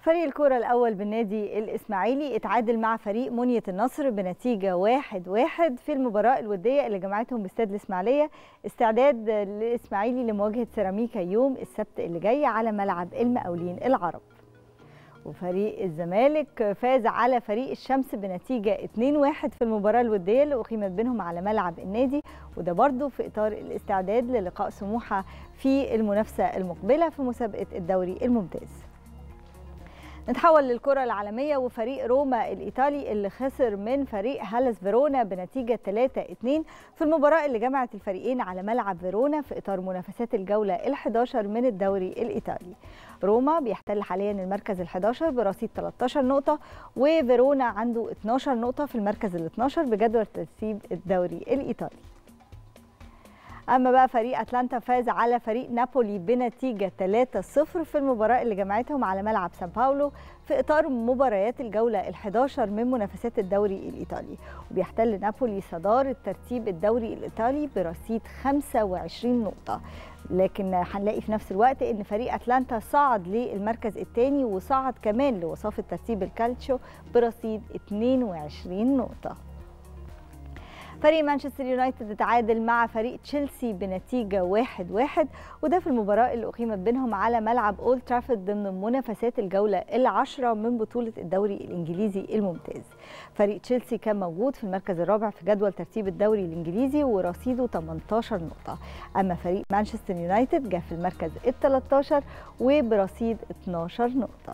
فريق الكرة الأول بالنادي الإسماعيلي اتعادل مع فريق منية النصر بنتيجة واحد واحد في المباراة الودية اللي جمعتهم باستاد الإسماعيلية استعداد للإسماعيلي لمواجهة سيراميكا يوم السبت اللي جاي على ملعب المقاولين العرب وفريق الزمالك فاز على فريق الشمس بنتيجة 2-1 في المباراة الودية اللي أقيمت بينهم على ملعب النادي وده برضه في إطار الاستعداد للقاء سموحة في المنافسة المقبلة في مسابقة الدوري الممتاز نتحول للكرة العالمية وفريق روما الإيطالي اللي خسر من فريق هالس فيرونا بنتيجة 3-2 في المباراة اللي جمعت الفريقين على ملعب فيرونا في إطار منافسات الجولة ال11 من الدوري الإيطالي روما بيحتل حاليا المركز ال11 برصيد 13 نقطة وفيرونا عنده 12 نقطة في المركز ال12 بجدول ترتيب الدوري الإيطالي اما بقى فريق اتلانتا فاز على فريق نابولي بنتيجه 3-0 في المباراه اللي جمعتهم على ملعب سان باولو في اطار مباريات الجوله ال11 من منافسات الدوري الايطالي وبيحتل نابولي صداره ترتيب الدوري الايطالي برصيد 25 نقطه لكن هنلاقي في نفس الوقت ان فريق اتلانتا صعد للمركز الثاني وصعد كمان لوصافه ترتيب الكالتشو برصيد 22 نقطه فريق مانشستر يونايتد اتعادل مع فريق تشيلسي بنتيجه 1-1 واحد واحد وده في المباراه اللي اقيمت بينهم على ملعب اولد ترافورد ضمن منافسات الجوله العاشره من بطوله الدوري الانجليزي الممتاز. فريق تشيلسي كان موجود في المركز الرابع في جدول ترتيب الدوري الانجليزي ورصيده 18 نقطه. اما فريق مانشستر يونايتد جاء في المركز ال 13 وبرصيد 12 نقطه.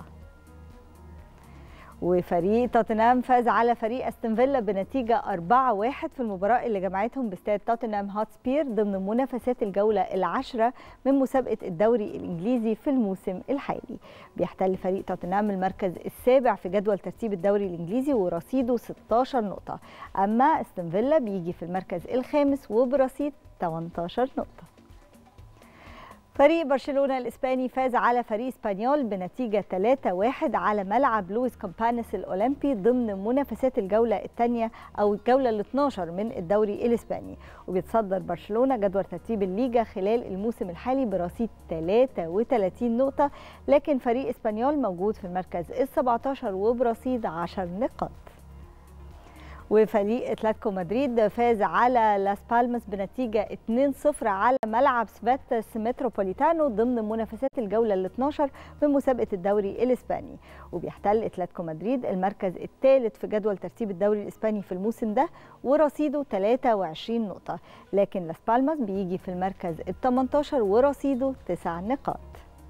وفريق توتنهام فاز على فريق استون فيلا بنتيجه 4-1 في المباراه اللي جمعتهم باستاد توتنهام هوتسبير ضمن منافسات الجوله العاشره من مسابقه الدوري الانجليزي في الموسم الحالي. بيحتل فريق توتنهام المركز السابع في جدول ترتيب الدوري الانجليزي ورصيده 16 نقطه، اما استون فيلا بيجي في المركز الخامس وبرصيد 18 نقطه. فريق برشلونة الإسباني فاز على فريق اسبانيول بنتيجة 3-1 على ملعب لويس كومبانيس الأولمبي ضمن منافسات الجولة الثانية أو الجولة ال 12 من الدوري الإسباني وبيتصدر برشلونة جدول ترتيب الليجا خلال الموسم الحالي برصيد 33 نقطة لكن فريق اسبانيول موجود في المركز ال 17 وبرصيد 10 نقاط وفريق اتلتيكو مدريد فاز على لاس بالماس بنتيجه 2-0 على ملعب سباتس متروبوليتانو ضمن منافسات الجوله ال 12 من مسابقه الدوري الاسباني وبيحتل اتلتيكو مدريد المركز الثالث في جدول ترتيب الدوري الاسباني في الموسم ده ورصيده 23 نقطه لكن لاس بالماس بيجي في المركز ال 18 ورصيده 9 نقاط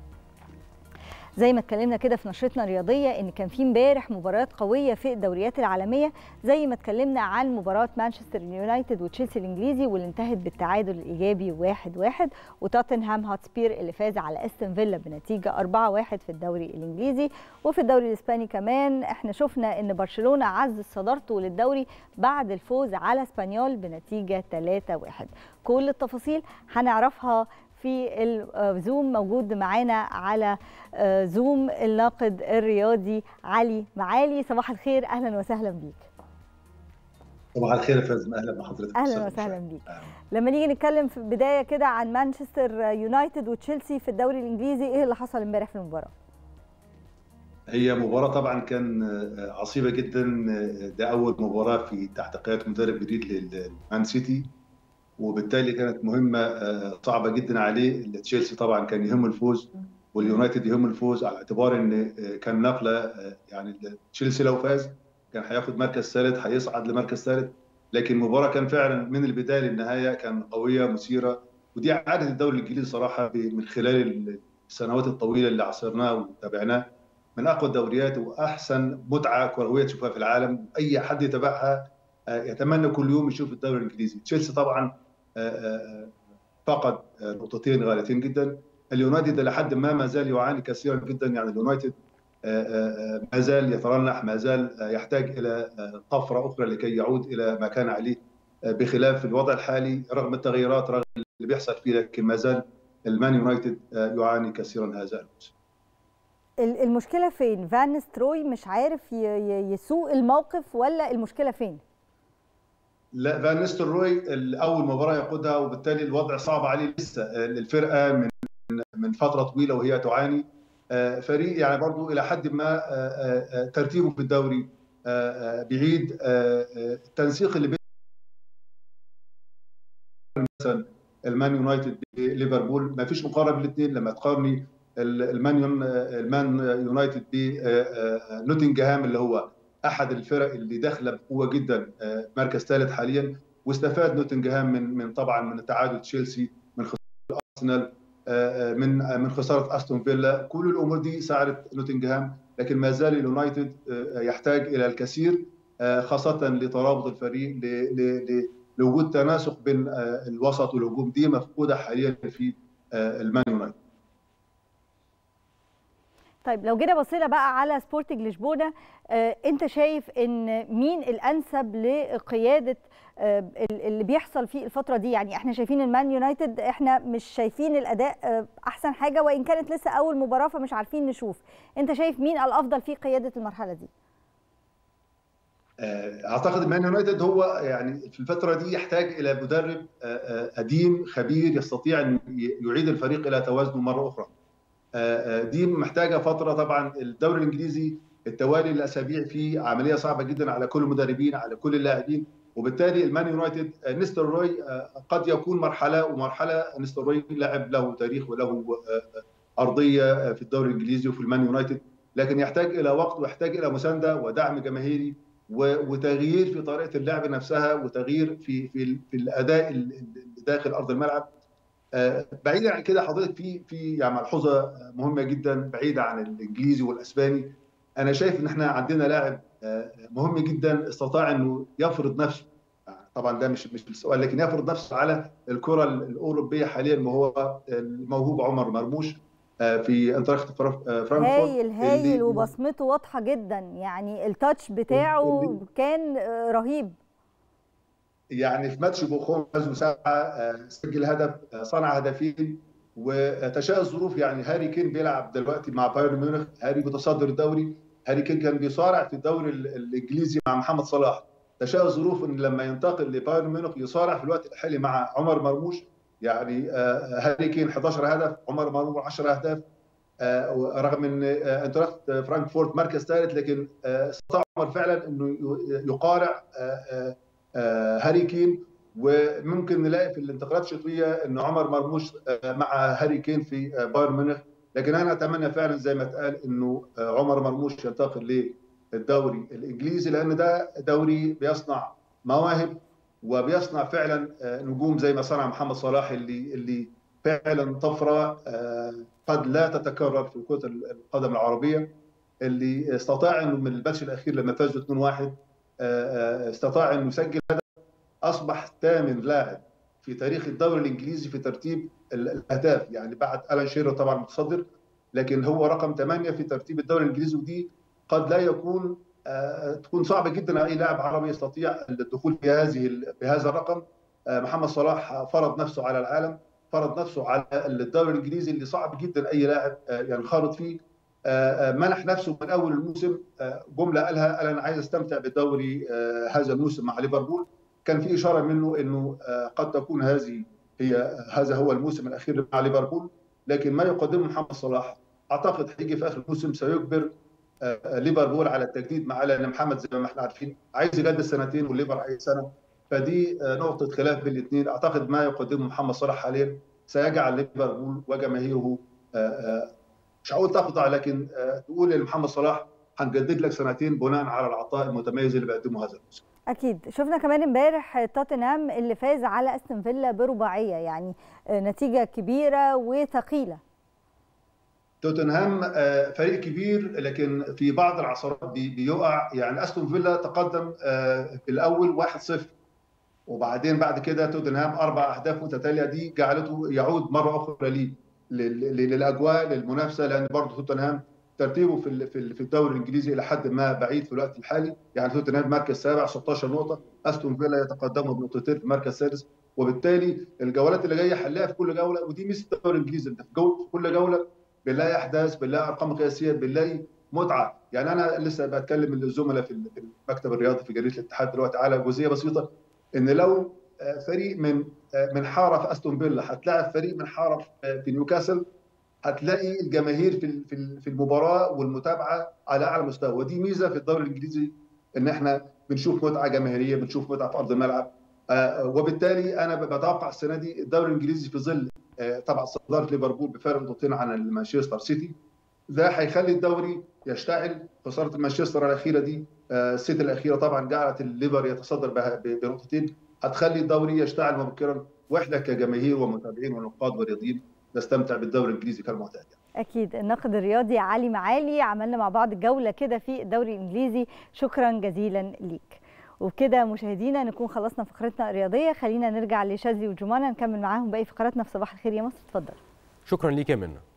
زي ما اتكلمنا كده في نشرتنا الرياضيه ان كان في امبارح مباريات قويه في الدوريات العالميه زي ما اتكلمنا عن مباراه مانشستر يونايتد وتشيلسي الانجليزي واللي انتهت بالتعادل الايجابي 1-1 واحد واحد وتوتنهام هوتسبير اللي فاز على استون فيلا بنتيجه 4-1 في الدوري الانجليزي وفي الدوري الاسباني كمان احنا شفنا ان برشلونه عزز صدارته للدوري بعد الفوز على اسبانيول بنتيجه 3-1 كل التفاصيل هنعرفها في الزوم موجود معانا على زوم الناقد الرياضي علي معالي صباح الخير اهلا وسهلا بيك صباح الخير يا فندم اهلا بحضرتك اهلا وسهلا بيك لما نيجي نتكلم في البدايه كده عن مانشستر يونايتد وتشيلسي في الدوري الانجليزي ايه اللي حصل امبارح في المباراه هي مباراة طبعا كان عصيبة جدا ده أول مباراة في تحت قيادة مدرب جديد للمان سيتي وبالتالي كانت مهمه صعبه جدا عليه تشيلسي طبعا كان يهم الفوز واليونايتد يهم الفوز على اعتبار ان كان نقله يعني تشيلسي لو فاز كان هياخد مركز ثالث هيصعد لمركز ثالث لكن المباراه كان فعلا من البدايه للنهايه كان قويه مثيره ودي عاده الدوري الانجليزي صراحه من خلال السنوات الطويله اللي عاصرناها وتابعناها من اقوى الدوريات واحسن متعه كرويه تشوفها في العالم اي حد يتابعها يتمنى كل يوم يشوف الدوري الانجليزي تشيلسي طبعا فقد نقطتين غاليتين جدا اليونايتد لحد ما ما زال يعاني كثيرا جدا يعني اليونايتد ما زال يترنح ما زال يحتاج الى طفره اخرى لكي يعود الى ما كان عليه بخلاف الوضع الحالي رغم التغييرات رغم اللي بيحصل فيه لكن ما زال المان يونايتد يعاني كثيرا هذا الموسم المشكله فين فان ستروي مش عارف يسوق الموقف ولا المشكله فين لا فان نيستلروي اول مباراه يقودها وبالتالي الوضع صعب عليه لسه الفرقه من من فتره طويله وهي تعاني فريق يعني برضو الى حد ما ترتيبه في الدوري بعيد التنسيق اللي بين مثلا المان يونايتد بليفربول ما فيش مقارنه بين الاثنين لما تقارني المان المان يونايتد بنوتنجهام اللي هو احد الفرق اللي داخله بقوه جدا مركز ثالث حاليا واستفاد نوتنجهام من من طبعا من تعادل تشيلسي من خساره ارسنال من من خساره استون فيلا كل الامور دي ساعدت نوتنجهام لكن ما زال اليونايتد يحتاج الى الكثير خاصه لترابط الفريق لوجود تناسق بين الوسط والهجوم دي مفقوده حاليا في المان يونايتد طيب لو جينا بصينا بقى على سبورتنج لشبونه آه، انت شايف ان مين الانسب لقياده آه، اللي بيحصل في الفتره دي يعني احنا شايفين المان يونايتد احنا مش شايفين الاداء آه، احسن حاجه وان كانت لسه اول مباراه فمش عارفين نشوف انت شايف مين الافضل في قياده المرحله دي اعتقد المان يونايتد هو يعني في الفتره دي يحتاج الى مدرب قديم خبير يستطيع ان يعيد الفريق الى توازنه مره اخرى دي محتاجه فتره طبعا الدوري الانجليزي التوالي الاسابيع فيه عمليه صعبه جدا على كل المدربين على كل اللاعبين وبالتالي المان يونايتد نستر روي قد يكون مرحله ومرحله نستر روي لاعب له تاريخ وله ارضيه في الدوري الانجليزي وفي المان يونايتد لكن يحتاج الى وقت ويحتاج الى مسانده ودعم جماهيري وتغيير في طريقه اللعب نفسها وتغيير في في في الاداء داخل ارض الملعب بعيدا عن كده حضرتك في في يعني ملحوظه مهمه جدا بعيده عن الانجليزي والاسباني انا شايف ان احنا عندنا لاعب مهم جدا استطاع انه يفرض نفسه طبعا ده مش مش السؤال لكن يفرض نفسه على الكره الاوروبيه حاليا وهو الموهوب عمر مرموش في انتراخت فرانكفورت هايل هايل وبصمته واضحه جدا يعني التاتش بتاعه كان رهيب يعني في ماتش بوخوم فازوا سبعه سجل هدف صنع هدفين وتشاء الظروف يعني هاري كين بيلعب دلوقتي مع بايرن ميونخ هاري متصدر الدوري هاري كين كان بيصارع في الدوري الانجليزي مع محمد صلاح تشاء الظروف ان لما ينتقل لبايرن ميونخ يصارع في الوقت الحالي مع عمر مرموش يعني هاري كين 11 هدف عمر مرموش 10 اهداف رغم ان انتراخت فرانكفورت مركز ثالث لكن استطاع عمر فعلا انه يقارع هاري كين وممكن نلاقي في الانتقالات الشتويه انه عمر مرموش مع هاري كين في بايرن ميونخ لكن انا اتمنى فعلا زي ما اتقال انه عمر مرموش ينتقل للدوري الانجليزي لان ده دوري بيصنع مواهب وبيصنع فعلا نجوم زي ما صنع محمد صلاح اللي اللي فعلا طفره قد لا تتكرر في كره القدم العربيه اللي استطاع انه من الماتش الاخير لما فازوا 2-1 استطاع انه يسجل هدف اصبح ثامن لاعب في تاريخ الدوري الانجليزي في ترتيب الاهداف يعني بعد الان شيرر طبعا متصدر لكن هو رقم ثمانيه في ترتيب الدوري الانجليزي ودي قد لا يكون تكون صعبه جدا على اي لاعب عربي يستطيع الدخول في هذه بهذا الرقم محمد صلاح فرض نفسه على العالم فرض نفسه على الدوري الانجليزي اللي صعب جدا اي لاعب ينخرط فيه منح نفسه من اول الموسم جمله قالها قال انا عايز استمتع بالدوري هذا الموسم مع ليفربول كان في اشاره منه انه قد تكون هذه هي هذا هو الموسم الاخير مع ليفربول لكن ما يقدمه محمد صلاح اعتقد هيجي في اخر الموسم سيجبر ليفربول على التجديد مع لان محمد زي ما احنا عارفين عايز يجدد سنتين والليفر عايز سنه فدي نقطه خلاف بين الاثنين اعتقد ما يقدمه محمد صلاح حاليا سيجعل ليفربول وجماهيره مش هقول تخضع لكن تقول لمحمد صلاح هنجدد لك سنتين بناء على العطاء المتميز اللي بيقدمه هذا الموسم. اكيد شفنا كمان امبارح توتنهام اللي فاز على استون فيلا برباعيه يعني نتيجه كبيره وثقيله. توتنهام فريق كبير لكن في بعض العصرات بيقع يعني استون فيلا تقدم في الاول 1-0 وبعدين بعد كده توتنهام اربع اهداف متتاليه دي جعلته يعود مره اخرى ليه للاجواء للمنافسه لان برضه توتنهام ترتيبه في في الدوري الانجليزي الى حد ما بعيد في الوقت الحالي يعني توتنهام مركز سابع 16 نقطه استون فيلا يتقدموا بنقطتين في المركز السادس وبالتالي الجولات اللي جايه هنلاقيها في كل جوله ودي ميزه الدوري الانجليزي انت في, جو في كل جوله بنلاقي احداث بنلاقي ارقام قياسيه بنلاقي متعه يعني انا لسه بتكلم الزملاء في المكتب الرياضي في جريده الاتحاد دلوقتي على جزئيه بسيطه ان لو فريق من من حاره في استون فيلا هتلاعب فريق من حاره في نيوكاسل هتلاقي الجماهير في في المباراه والمتابعه على اعلى مستوى ودي ميزه في الدوري الانجليزي ان احنا بنشوف متعه جماهيريه بنشوف متعه في ارض الملعب وبالتالي انا بتوقع السنه دي الدوري الانجليزي في ظل طبعا صداره ليفربول بفارق نقطتين عن مانشستر سيتي ده هيخلي الدوري يشتعل خساره مانشستر الاخيره دي السيتي الاخيره طبعا جعلت الليفر يتصدر بنقطتين هتخلي الدوري يشتعل مبكرا واحنا كجماهير ومتابعين ونقاد ورياضيين نستمتع بالدوري الانجليزي كالمعتاد اكيد الناقد الرياضي علي معالي عملنا مع بعض جوله كده في الدوري الانجليزي شكرا جزيلا ليك وبكده مشاهدينا نكون خلصنا فقرتنا الرياضيه خلينا نرجع لشاذلي وجمانه نكمل معاهم باقي فقراتنا في صباح الخير يا مصر اتفضل شكرا ليك يا منى